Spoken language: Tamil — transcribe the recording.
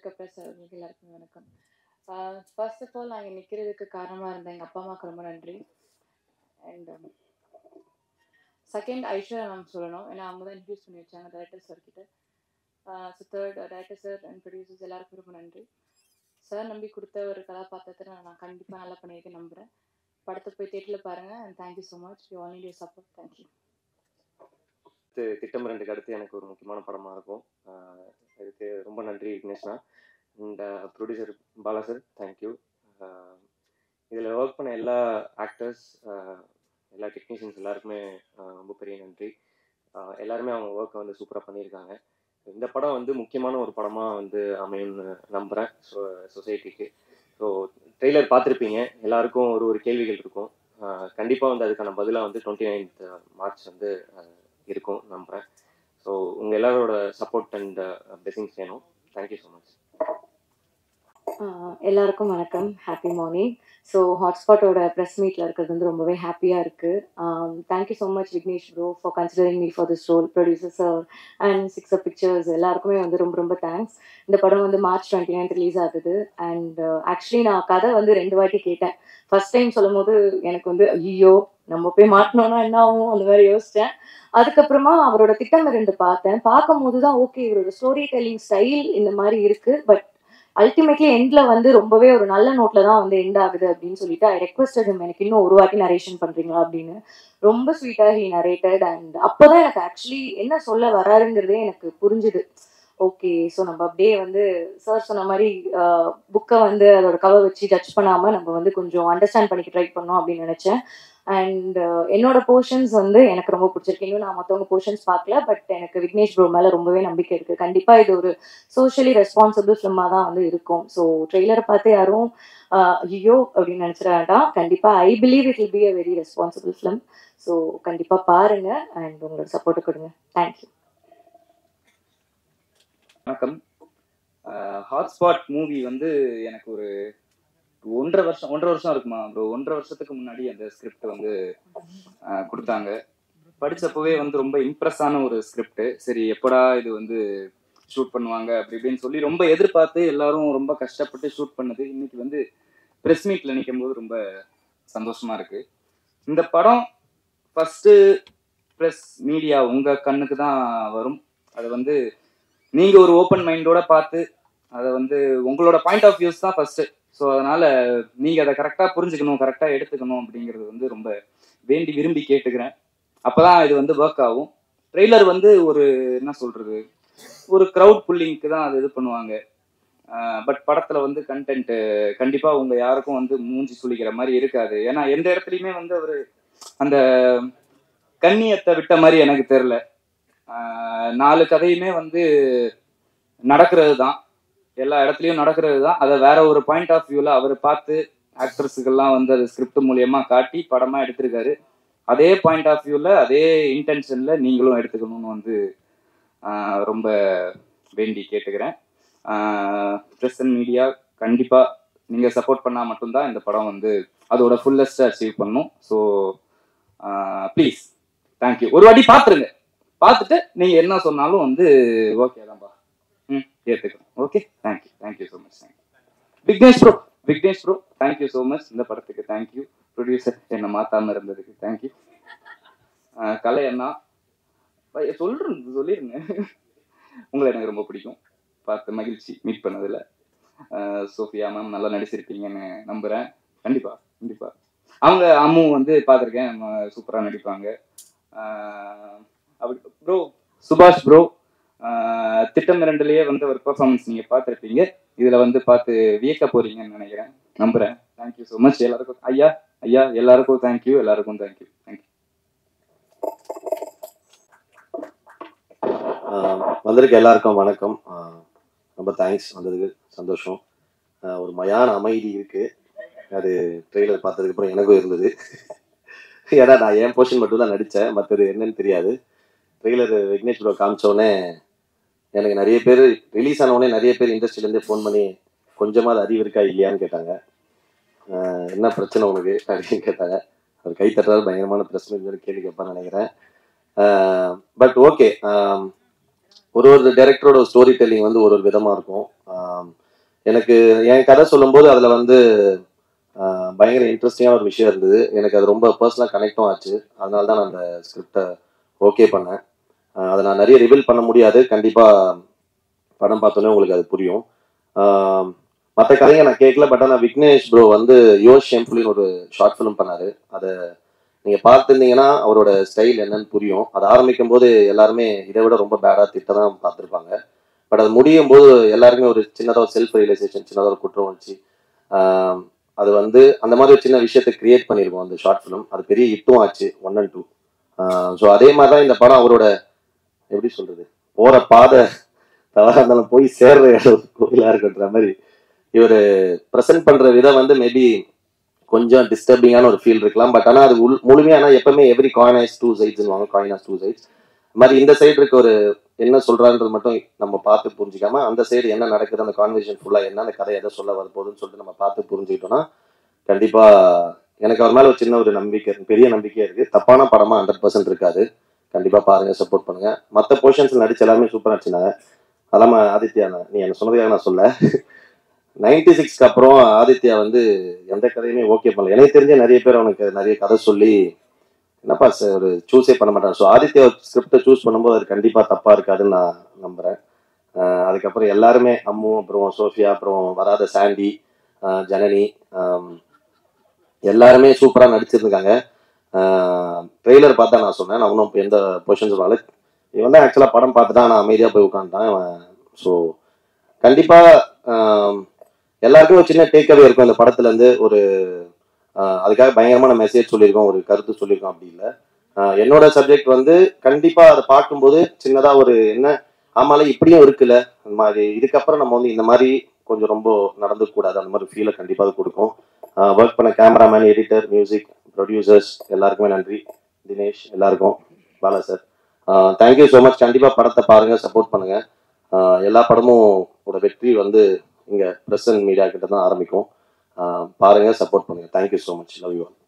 ப்ளஸ் அவர்களுக்கு எல்லாருக்கும் வணக்கம் ஃபர்ஸ்ட் ஆஃப் ஆல் நாங்கள் நிற்கிறதுக்கு காரணமாக இருந்த எங்கள் அப்பா அம்மாவுக்கு ரொம்ப நன்றி அண்ட் செகண்ட் ஐஸ்வர்யா மேம் சொல்லணும் ஏன்னா அவங்க தான் இன்ட்ரடியூஸ் பண்ணி வச்சாங்க டேரக்டர் சார் கிட்ட so third director sir and producers எல்லாருக்கும் ரொம்ப நன்றி சார் நம்பி கொடுத்த ஒரு கதாபாத்திரத்தை நான் நான் கண்டிப்பாக நல்லா பண்ணியிருக்கேன் நம்புகிறேன் படத்தை போய் தேட்டரில் பாருங்கள் and thank you so much you all need your support thank you தி- திட்டம் ரெண்டுக்கு அடுத்து எனக்கு ஒரு முக்கியமான படமாக இருக்கும் ஆஹ் இதுக்கு ரொம்ப நன்றி விக்னேஷ்னா and producer Bala sir thank you இதில் ஒர்க் பண்ண எல்லா ஆக்டர்ஸ் எல்லா டெக்னீஷியன்ஸ் எல்லாருக்குமே ஆஹ் ரொம்ப பெரிய நன்றி ஆஹ் எல்லாருமே அவங்க ஒர்க்கை வந்து சூப்பராக பண்ணியிருக்காங்க இந்த படம் வந்து முக்கியமான ஒரு படமாக வந்து அமையும்னு நம்புகிறேன் ஸோ சொசைட்டிக்கு ஸோ ட்ரெய்லர் பார்த்துருப்பீங்க எல்லாருக்கும் ஒரு ஒரு கேள்விகள் இருக்கும் கண்டிப்பாக வந்து அதுக்கான பதிலாக வந்து டுவெண்ட்டி நைன்த் மார்ச் வந்து ஆஹ் இருக்கும் நம்புகிறேன் ஸோ உங்கள் எல்லாரோட சப்போர்ட் அண்ட் பிளெஸிங்ஸ் வேணும் தேங்க்யூ ஸோ மச் ஆஹ் எல்லாருக்கும் வணக்கம் ஹாப்பி மார்னிங் ஸோ ஹாட்ஸ்பாட்டோட ப்ரெஸ் மீட்டில் இருக்கிறது வந்து ரொம்பவே ஹாப்பியாக இருக்குது thank you so much Vignesh bro for considering me for this role producer sir and six pictures எல்லாருக்குமே வந்து ரொம்ப ரொம்ப தேங்க்ஸ் இந்த படம் வந்து மார்ச் டுவெண்ட்டி நைன்த் ரிலீஸ் ஆகுது அண்ட் ஆக்சுவலி நான் கதை வந்து ரெண்டு வாட்டி கேட்டேன் ஃபர்ஸ்ட் டைம் சொல்லும் போது எனக்கு வந்து ஐயோ நம்ம போய் மாட்டினோன்னா என்ன ஆகும் அந்த மாதிரி யோசித்தேன் அதுக்கப்புறமா அவரோட திட்டம் ரெண்டு பார்த்தேன் பார்க்கும்போது தான் ஓகே இவரோட ஸ்டோரி டெல்லிங் ஸ்டைல் இந்த மாதிரி இருக்குது பட் அல்டிமேட்லி எண்ட்ல வந்து ரொம்பவே ஒரு நல்ல நோட்ல தான் வந்து எண்ட் ஆகுது அப்படின்னு சொல்லிட்டு ஐ ரெக்வஸ்டட் எனக்கு இன்னும் ஒரு வாட்டி நரேஷன் பண்றீங்களா அப்படின்னு ரொம்ப ஸ்வீட்டா ஹி நரேட்டட் அண்ட் அப்போதான் எனக்கு ஆக்சுவலி என்ன சொல்ல வராருங்கிறதே எனக்கு புரிஞ்சுது ஓகே ஸோ நம்ம அப்படியே வந்து சார் சொன்ன மாதிரி புக்கை வந்து அதோட கவர் வச்சு ஜட்ஜ் பண்ணாம நம்ம வந்து கொஞ்சம் அண்டர்ஸ்டாண்ட் பண்ணிக்க ட்ரை பண்ணோம் அப்படின்னு நினைச்சேன் அண்ட் என்னோட போர்ஷன்ஸ் வந்து எனக்கு ரொம்ப பிடிச்சிருக்கு இன்னும் நான் மற்றவங்க போர்ஷன்ஸ் பார்க்கல பட் எனக்கு விக்னேஷ் ப்ரோ மேலே ரொம்பவே நம்பிக்கை இருக்கு கண்டிப்பா இது ஒரு சோஷியலி ரெஸ்பான்சிபிள் ஃபிலிமாக தான் வந்து இருக்கும் ஸோ ட்ரெய்லரை பார்த்து யாரும் ஆஹ், ஐயோ அப்படின்னு நினச்சிட வேண்டாம் கண்டிப்பாக I believe it will be a very responsible film so கண்டிப்பாக பாருங்க அண்ட் உங்களோட சப்போர்ட்டு கொடுங்க தேங்க்யூ வணக்கம் ஹாட்ஸ்பாட் மூவி வந்து எனக்கு ஒரு ஒன்றரை வருஷம் ஒன்றரை வருஷம் இருக்குமா ப்ரோ ஒன்றரை வருஷத்துக்கு முன்னாடி அந்த ஸ்கிரிப்ட் வந்து ஆஹ், கொடுத்தாங்க படிச்சப்பவே வந்து ரொம்ப இம்ப்ரெஸ்ஸான ஒரு ஸ்கிரிப்ட் சரி எப்படா இது வந்து ஷூட் பண்ணுவாங்க அப்படி இப்படின்னு சொல்லி ரொம்ப எதிர்பார்த்து எல்லாரும் ரொம்ப கஷ்டப்பட்டு ஷூட் பண்ணது இன்னைக்கு வந்து ப்ரெஸ் மீட்ல நிற்கும் போது ரொம்ப சந்தோஷமா இருக்கு இந்த படம் ஃபர்ஸ்ட் ப்ரெஸ் மீடியா உங்க கண்ணுக்கு தான் வரும் அது வந்து நீங்க ஒரு ஓப்பன் மைண்டோட பார்த்து அதை வந்து உங்களோட பாயிண்ட் ஆஃப் வியூஸ் தான் ஃபர்ஸ்ட் ஸோ அதனால நீங்க அதை கரெக்டா புரிஞ்சுக்கணும் கரெக்டா எடுத்துக்கணும் அப்படிங்கிறது வந்து ரொம்ப வேண்டி விரும்பி கேட்டுக்கிறேன் அப்பதான் இது வந்து ஒர்க் ஆகும் ட்ரெய்லர் வந்து ஒரு என்ன சொல்றது ஒரு க்ரௌட் புல்லிங்க்கு தான் அது இது பண்ணுவாங்க பட் படத்துல வந்து கண்டென்ட் கண்டிப்பா உங்க யாருக்கும் வந்து மூஞ்சி சுளிக்கிற மாதிரி இருக்காது ஏன்னா எந்த இடத்துலயுமே வந்து அவரு அந்த கண்ணியத்தை விட்ட மாதிரி எனக்கு தெரியல ஆஹ் நாலு கதையுமே வந்து நடக்கிறது தான் எல்லா இடத்துலயும் நடக்கிறது தான் அதை வேற ஒரு பாயிண்ட் ஆஃப் வியூல அவர் பார்த்து ஆக்ட்ரஸுக்கெல்லாம் வந்து அது ஸ்கிரிப்ட் மூலியமா காட்டி படமா எடுத்திருக்காரு அதே பாயிண்ட் ஆஃப் வியூல அதே இன்டென்ஷன்ல நீங்களும் எடுத்துக்கணும்னு வந்து ஆஹ் ரொம்ப வேண்டி கேட்டுக்கிறேன் ப்ரெஸ் அண்ட் மீடியா கண்டிப்பா நீங்க சப்போர்ட் பண்ணா மட்டும்தான் இந்த படம் வந்து அதோட ஃபுல்லஸ்ட் அச்சீவ் பண்ணும் ஸோ ப்ளீஸ் தேங்க்யூ ஒரு வாட்டி பார்த்துருங்க பார்த்துட்டு நீங்க என்ன சொன்னாலும் வந்து ஓகே தான்ப்பா ம் ஏற்றுக்கிறோம் okay thank you thank you so much thank you Vignesh bro Vignesh bro thank you so much இந்த படத்துக்கு தேங்க்யூ ப்ரொடியூசர் என்னை மாத்தாம இருந்ததுக்கு தேங்க்யூ கலை அண்ணா பை- சொல்றேன் சொல்லிருங்க உங்களை எனக்கு ரொம்ப பிடிக்கும் பார்த்து மகிழ்ச்சி மீட் பண்ணதுல அஹ் சோஃபியா மேம் நல்லா நடிச்சிருப்பீங்கன்னு நம்புறேன் கண்டிப்பா கண்டிப்பா அவங்க அம்மு வந்து பார்த்துருக்கேன் சூப்பராக நடிப்பாங்க அஹ் அப்படி ப்ரோ சுபாஷ் ப்ரோ திட்டம் இரண்டுலயே வந்து ஒரு பெர்ஃபார்மன்ஸ் நீங்க பார்த்துருப்பீங்க இதுல வந்து பார்த்து வியக்க போறீங்கன்னு நினைக்கிறேன் நம்புறேன் தேங்க்யூ ஸோ மச் எல்லாருக்கும் ஐயா ஐயா எல்லாருக்கும் தேங்க்யூ எல்லாருக்கும் தேங்க்யூ தேங்க்யூ ஆஹ் வந்திருக்க எல்லாருக்கும் வணக்கம் ஆஹ் ரொம்ப தேங்க்ஸ் வந்ததுக்கு சந்தோஷம் ஆஹ் ஒரு மயான அமைதி இருக்கு அது ட்ரெய்லர் பார்த்ததுக்கு அப்புறம் எனக்கும் இருந்தது ஏன்னா நான் என் போர்ஷன் மட்டும் தான் நடித்தேன் மற்றது என்னன்னு தெரியாது ட்ரெய்லர் விக்னேஷ் ப்ரோ காமிச்சோடனே எனக்கு நிறைய பேர் ரிலீஸ் ஆனவுடனே நிறைய பேர் இண்டஸ்ட்ரியிலேருந்தே ஃபோன் பண்ணி கொஞ்சமாவது அறிவு இருக்கா இல்லையான்னு கேட்டாங்க ஆஹ் என்ன பிரச்சனை உனக்கு அப்படின்னு கேட்டாங்க அவர் கை தட்டுறாரு பயங்கரமான பிரச்சனை கேள்வி கேட்பான்னு நினைக்கிறேன் பட் ஓகே ஒரு ஒரு டைரக்டரோட ஸ்டோரி டெல்லிங் வந்து ஒரு ஒரு விதமாக இருக்கும் ஆம், எனக்கு என் கதை சொல்லும்போது அதில் வந்து ஆஹ், பயங்கர இன்ட்ரெஸ்டிங்கான ஒரு விஷயம் இருந்தது எனக்கு அது ரொம்ப பர்சனலாக கனெக்டும் ஆச்சு அதனால தான் நான் அந்த ஸ்கிரிப்டை ஓகே பண்ணேன் ஆஹ், அதை நான் நிறைய ரிவீல் பண்ண முடியாது கண்டிப்பாக படம் பார்த்தோன்னே உங்களுக்கு அது புரியும் மற்ற கதைங்க நான் கேட்கல பட் ஆனால் விக்னேஷ் ப்ரோ வந்து யோஷ் ஷெம்ஃபுலின்னு ஒரு ஷார்ட் ஃபிலிம் பண்ணாரு அதை நீங்கள் பார்த்துருந்தீங்கன்னா அவரோட ஸ்டைல் என்னன்னு புரியும் அது ஆரம்பிக்கும் போது எல்லாருமே இதை விட ரொம்ப பேடாக திட்ட தான் பார்த்துருப்பாங்க பட் அது முடியும் போது எல்லாருமே ஒரு சின்னதாக ஒரு செல்ஃப் ரியலைசேஷன் சின்னதாக ஒரு குற்றம் வச்சு அது வந்து அந்த மாதிரி ஒரு சின்ன விஷயத்தை கிரியேட் பண்ணியிருக்கோம் அந்த ஷார்ட் ஃபிலிம் அது பெரிய ஹிட்டும் ஆச்சு ஒன் அண்ட் டூ ஸோ அதே மாதிரி தான் இந்த படம் அவரோட எப்படி சொல்றது போற பாதை தவறா இருந்தாலும் போய் சேர்ற இடம் கோயிலா இருக்குன்ற மாதிரி இவர் ப்ரெசென்ட் பண்ற விதம் வந்து மேபி கொஞ்சம் டிஸ்டர்பிங்கான ஒரு ஃபீல் இருக்கலாம் பட் ஆனால் அது உள் முழுமையா ஆனா எப்பவுமே எவ்ரி காயின் ஹைஸ் டூ சைட்ஸ்னுவாங்க காயின் ஹாஸ் டூ சைட்ஸ் மாதிரி இந்த சைடு இருக்க ஒரு என்ன சொல்றான்றது மட்டும் நம்ம பார்த்து புரிஞ்சுக்காம அந்த சைடு என்ன நடக்குது அந்த கான்வர்சேஷன் ஃபுல்லாக என்ன அந்த கதை எதை சொல்ல வரப்போகுதுன்னு சொல்லிட்டு நம்ம பார்த்து புரிஞ்சுக்கிட்டோம்னா கண்டிப்பா எனக்கு அவர் மேல ஒரு சின்ன ஒரு நம்பிக்கை இருக்கு பெரிய நம்பிக்கையா இருக்கு தப்பான படமா ஹண்ட்ரட் பர்சன்ட் இருக்காது கண்டிப்பா பாருங்க சப்போர்ட் பண்ணுங்க மற்ற போர்ஷன்ஸ் நடிச்ச எல்லாமே சூப்பரா நடிச்சினாங்க அதெல்லாம் ஆதித்யா நான் நீ என்ன சொன்னதுக்காக நான் சொல்ல நைன்டி சிக்ஸ்க்கு அப்புறம் ஆதித்யா வந்து எந்த கதையுமே ஓகே பண்ணல எனக்கு தெரிஞ்ச நிறைய பேர் அவனுக்கு நிறைய கதை சொல்லி என்னப்பா சார் ஒரு சூஸே பண்ண மாட்டான் ஸோ ஆதித்யா ஸ்கிரிப்டை சூஸ் பண்ணும்போது அது கண்டிப்பாக தப்பாக இருக்காதுன்னு நான் நம்புகிறேன் அதுக்கப்புறம் எல்லாருமே அம்மு அப்புறம் சோஃபியா அப்புறம் வராத சாண்டி ஆஹ் ஜனனி ஆம், எல்லாருமே சூப்பராக நடிச்சிருந்தாங்க ட்ரெய்லர் பார்த்தா நான் சொன்னேன் நான் இன்னும் எந்த பொசிஷன் சொன்னால இவன் தான் ஆக்சுவலாக படம் பார்த்துட்டான் நான் அமைதியாக போய் உட்காந்துட்டான் ஸோ கண்டிப்பாக எல்லாருக்கும் ஒரு சின்ன டேக்அவே இருக்கும் இந்த படத்துலேருந்து ஒரு ஆஹ் அதுக்காக பயங்கரமான மெசேஜ் சொல்லியிருக்கோம் ஒரு கருத்து சொல்லியிருக்கோம் அப்படி இல்லை ஆஹ் என்னோட சப்ஜெக்ட் வந்து கண்டிப்பா அதை பார்க்கும்போது சின்னதா ஒரு என்ன ஆமால இப்படியும் இருக்குல்ல அந்த மாதிரி இதுக்கப்புறம் நம்ம வந்து இந்த மாதிரி கொஞ்சம் ரொம்ப நடந்துக்க கூடாது அந்த மாதிரி ஃபீலை கண்டிப்பா அது கொடுக்கும் ஒர்க் பண்ண கேமராமேன் எடிட்டர் மியூசிக் ப்ரொடியூசர்ஸ் எல்லாருக்குமே நன்றி தினேஷ் எல்லாருக்கும் Bala sir thank you so much கண்டிப்பா படத்தை பாருங்க சப்போர்ட் பண்ணுங்க ஆஹ் எல்லா படமும் ஓட வெற்றி வந்து இங்க பிரசன்ட் மீடியா கிட்ட தான் ஆரம்பிக்கும் ஆஹ் பாருங்க சப்போர்ட் பண்ணுங்க thank you so much love you